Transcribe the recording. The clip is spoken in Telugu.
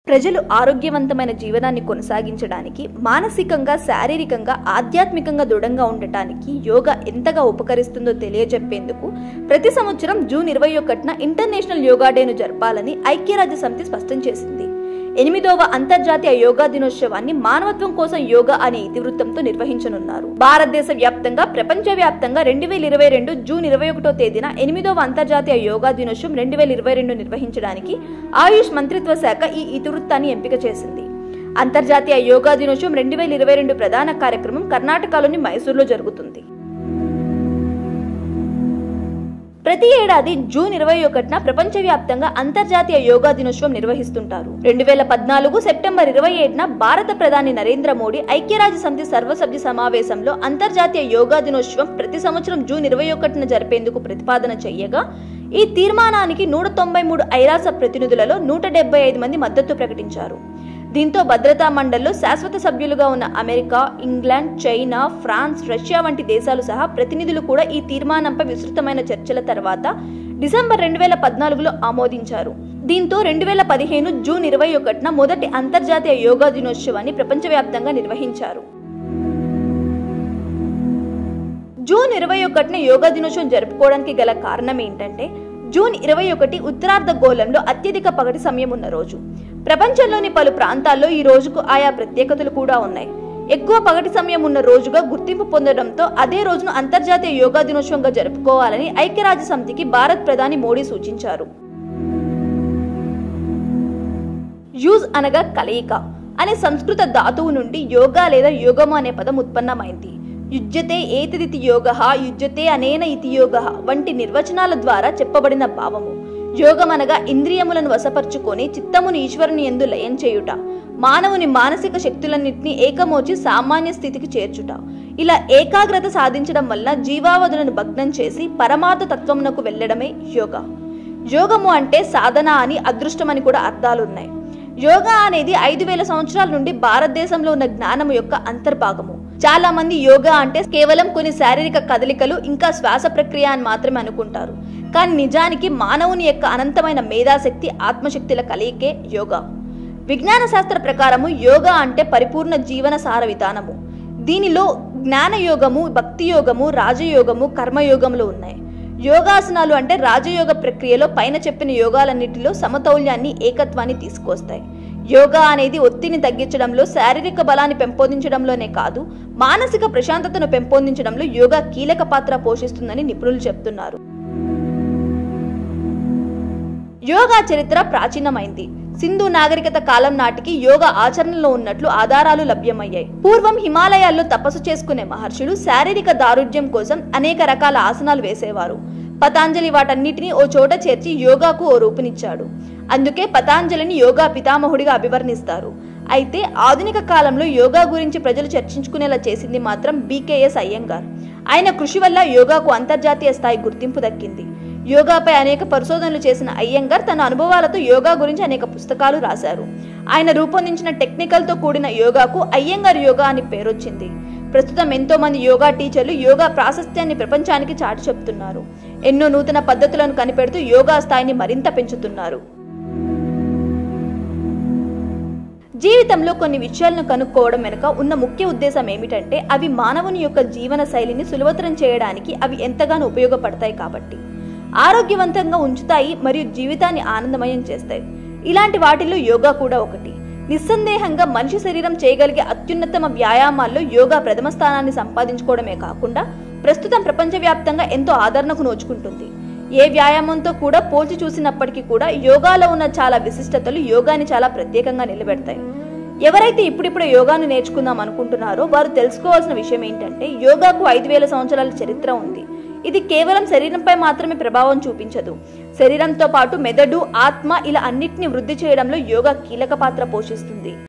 ప్రజలు ఆరోగ్యవంతమైన జీవనాన్ని కొనసాగించడానికి మానసికంగా శారీరకంగా ఆధ్యాత్మికంగా దృఢంగా ఉండటానికి యోగా ఎంతగా ఉపకరిస్తుందో తెలియజెప్పేందుకు ప్రతి సంవత్సరం జూన్ ఇరవై ఒకటిన ఇంటర్నేషనల్ యోగా డేను జరపాలని ఐక్యరాజ్య సమితి స్పష్టం చేసింది ఎనిమిదవ అంతర్జాతీయ యోగా దినోత్సవాన్ని మానవత్వం కోసం యోగా అనే ఇతివృత్తంతో నిర్వహించనున్నారు భారతదేశ వ్యాప్తంగా ప్రపంచ వ్యాప్తంగా రెండు వేల ఇరవై రెండు జూన్ ఇరవై ఒకటో తేదీన ఎనిమిదవ అంతర్జాతీయ యోగా దినోత్సవం రెండు వేల ఇరవై రెండు నిర్వహించడానికి ఆయుష్ మంత్రిత్వ శాఖ ఈ ఇతివృత్తాన్ని ఎంపిక చేసింది అంతర్జాతీయ యోగా దినోత్సవం రెండు వేల ఇరవై రెండు ప్రధాన కార్యక్రమం కర్ణాటకలోని మైసూరులో జరుగుతుంది ప్రతి ఏడాది జూన్ ఇరవై ఒకటిన ప్రపంచవ్యాప్తంగా అంతర్జాతీయ యోగా దినోత్సవం నిర్వహిస్తుంటారు రెండు వేల పద్నాలుగు సెప్టెంబర్ ఇరవై ఏడున భారత ప్రధాని నరేంద్ర మోడీ ఐక్యరాజ్య సమితి సర్వసభ్య సమావేశంలో అంతర్జాతీయ యోగా దినోత్సవం ప్రతి సంవత్సరం జూన్ ఇరవై ఒకటిన జరిపేందుకు ప్రతిపాదన చేయగా ఈ తీర్మానానికి నూట తొంభై మూడు ఐరాస ప్రతినిధులలో నూట డెబ్బై ఐదు మంది మద్దతు ప్రకటించారు దీంతో భద్రతా మండలిలో శాశ్వత సభ్యులుగా ఉన్న America England China France Russia వంటి దేశాలు సహా ప్రతినిధులు కూడా ఈ తీర్మానంపై విస్తృతమైన చర్చల తర్వాత డిసెంబర్ రెండు వేల పద్నాలుగులో ఆమోదించారు దీంతో రెండు వేల పదిహేను జూన్ ఇరవై ఒకటిన మొదటి అంతర్జాతీయ యోగా దినోత్సవాన్ని ప్రపంచవ్యాప్తంగా నిర్వహించారు జూన్ ఇరవై ఒకటిన యోగా దినోత్సవం జరుపుకోవడానికి గల కారణం ఏంటంటే జూన్ ఇరవై ఒకటి ఉత్తరార్ధ గోళంలో అత్యధిక పగటి సమయం ఉన్న రోజు ప్రపంచంలోని పలు ప్రాంతాల్లో ఈ రోజుకు ఆయా ప్రత్యేకతలు కూడా ఉన్నాయి ఎక్కువ పగటి సమయం ఉన్న రోజుగా గుర్తింపు పొందడంతో అదే రోజును అంతర్జాతీయ యోగా దినోత్సవంగా జరుపుకోవాలని ఐక్యరాజ్య సమితికి భారత్ ప్రధాని మోడీ సూచించారు యూజ్ అనగా కలయిక అనే సంస్కృత ధాతువు నుండి యోగా లేదా యోగము అనే పదం ఉత్పన్నమైంది యుజ్యతే ఏతదితి యోగ యుజ్యతే అనేన ఇతి యోగ వంటి నిర్వచనాల ద్వారా చెప్పబడిన భావము యోగమనగా ఇంద్రియములను వశపరుచుకొని చిత్తమును ఈశ్వరుని ఎందు లయం చేయుట మానవుని మానసిక శక్తులన్నింటినీ ఏకమోచి సామాన్య స్థితికి చేర్చుట ఇలా ఏకాగ్రత సాధించడం వల్ల జీవావధులను భగ్నం చేసి పరమార్థ తత్వమునకు వెళ్ళడమే యోగా యోగము అంటే సాధన అని అదృష్టమని కూడా అర్థాలున్నాయి యోగా అనేది ఐదు వేల సంవత్సరాల నుండి భారతదేశంలో ఉన్న జ్ఞానము యొక్క అంతర్భాగము చాలా మంది యోగా అంటే కేవలం కొన్ని శారీరక కదలికలు ఇంకా శ్వాస ప్రక్రియ అని మాత్రమే అనుకుంటారు కానీ నిజానికి మానవుని యొక్క అనంతమైన మేధాశక్తి ఆత్మశక్తుల కలయికే యోగా విజ్ఞాన శాస్త్ర ప్రకారము యోగా అంటే పరిపూర్ణ జీవన సార విధానము దీనిలో జ్ఞాన యోగము భక్తి యోగము రాజయోగము కర్మయోగములు ఉన్నాయి యోగాసనాలు అంటే రాజయోగ ప్రక్రియలో పైన చెప్పిన యోగాలన్నిటిలో సమతౌల్యాన్ని ఏకత్వాన్ని తీసుకొస్తాయి యోగా అనేది ఒత్తిడిని తగ్గించడంలో శారీరక బలాన్ని పెంపొందించడంలోనే కాదు మానసిక ప్రశాంతతను పెంపొందించడంలో యోగా కీలక పాత్ర పోషిస్తుందని నిపుణులు చెప్తున్నారు యోగా చరిత్ర ప్రాచీనమైంది సింధు నాగరికత కాలం నాటికి యోగా ఆచరణలో ఉన్నట్లు ఆధారాలు లభ్యమయ్యాయి పూర్వం హిమాలయాల్లో తపస్సు చేసుకునే మహర్షులు శారీరక దారుఢ్యం కోసం అనేక రకాల ఆసనాలు వేసేవారు పతాంజలి వాటన్నిటిని ఓ చోట చేర్చి యోగాకు ఓ రూపునిచ్చాడు అందుకే పతాంజలిని యోగా పితామహుడిగా అభివర్ణిస్తారు అయితే ఆధునిక కాలంలో యోగా గురించి ప్రజలు చర్చించుకునేలా చేసింది మాత్రం బీకేఎస్ అయ్యంగార్ ఆయన కృషి వల్ల యోగాకు అంతర్జాతీయ స్థాయి గుర్తింపు దక్కింది యోగాపై అనేక పరిశోధనలు చేసిన అయ్యంగార్ తన అనుభవాలతో యోగా గురించి అనేక పుస్తకాలు రాశారు ఆయన రూపొందించిన టెక్నికల్తో కూడిన యోగాకు అయ్యంగార్ యోగా అని పేరొచ్చింది ప్రస్తుతం ఎంతో మంది యోగా టీచర్లు యోగా ప్రాశస్త్యాన్ని ప్రపంచానికి చాటి చెప్తున్నారు ఎన్నో నూతన పద్ధతులను కనిపెడుతూ యోగా స్థాయిని మరింత పెంచుతున్నారు జీవితంలో కొన్ని విషయాలను కనుక్కోవడం వెనుక ఉన్న ముఖ్య ఉద్దేశం ఏమిటంటే అవి మానవుని యొక్క జీవన శైలిని సులభతరం చేయడానికి అవి ఎంతగానో ఉపయోగపడతాయి కాబట్టి ఆరోగ్యవంతంగా ఉంచుతాయి మరియు జీవితాన్ని ఆనందమయం చేస్తాయి ఇలాంటి వాటిల్లో యోగా కూడా ఒకటి నిస్సందేహంగా మనిషి శరీరం చేయగలిగే అత్యున్నతమ వ్యాయామాల్లో యోగా ప్రథమ స్థానాన్ని సంపాదించుకోవడమే కాకుండా ప్రస్తుతం ప్రపంచవ్యాప్తంగా ఎంతో ఆదరణకు నోచుకుంటుంది ఏ వ్యాయామంతో కూడా పోల్చి చూసినప్పటికీ కూడా యోగాలో ఉన్న చాలా విశిష్టతలు యోగాని చాలా ప్రత్యేకంగా నిలబెడతాయి ఎవరైతే ఇప్పుడిప్పుడే యోగాను నేర్చుకుందాం అనుకుంటున్నారో వారు తెలుసుకోవాల్సిన విషయం ఏంటంటే యోగాకు ఐదు వేల సంవత్సరాల చరిత్ర ఉంది ఇది కేవలం శరీరంపై మాత్రమే ప్రభావం చూపించదు శరీరంతో పాటు మెదడు ఆత్మ ఇలా అన్నిటిని వృద్ధి చేయడంలో యోగా కీలక పాత్ర పోషిస్తుంది